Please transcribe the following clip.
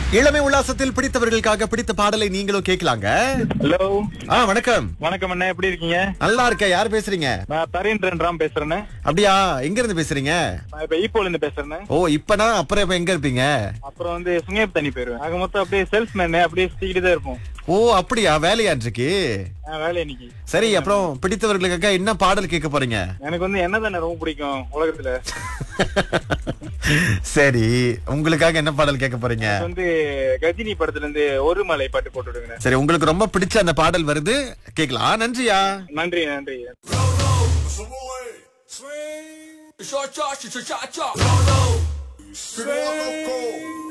இளமை உல்லாசத்தில் பிடித்தவர்களுக்காக பிடித்த பாடலை நீங்களும் கேட்கலாங்க ஹலோ ஆ வணக்கம் வணக்கம் அண்ணா எப்படி இருக்கீங்க நல்லா இருக்க யார் பேசுறீங்க நான் தரேந்திரன் ராம் பேசுறேன் அப்படியா எங்க இருந்து பேசுறீங்க நான் இப்ப ஈப்போல இருந்து பேசுறேன் ஓ இப்பனா அப்புறம் இப்ப எங்க இருப்பீங்க அப்புறம் வந்து சுங்கேப் தண்ணி போயிருவேன் ஆக மொத்தம் அப்படியே சேல்ஸ்மேன் அப்படியே சுத்திக்கிட்டு தான் இருப்போம் ஓ அப்படியா வேலையா இன்றைக்கு நான் வேலை இன்னைக்கு சரி அப்புறம் பிடித்தவர்களுக்காக என்ன பாடல் கேட்க போறீங்க எனக்கு வந்து என்ன தானே ரொம்ப பிடிக்கும் உலகத்துல சரி உங்களுக்காக என்ன பாடல் கேட்க போறீங்க எனக்கு வந்து கஜினி படத்துல இருந்து ஒரு மலை பாட்டு போட்டு விடுங்க சரி உங்களுக்கு ரொம்ப பிடிச்ச அந்த பாடல் வருது கேட்கலாம் நன்றியா நன்றி நன்றி Short, short, short, short, short.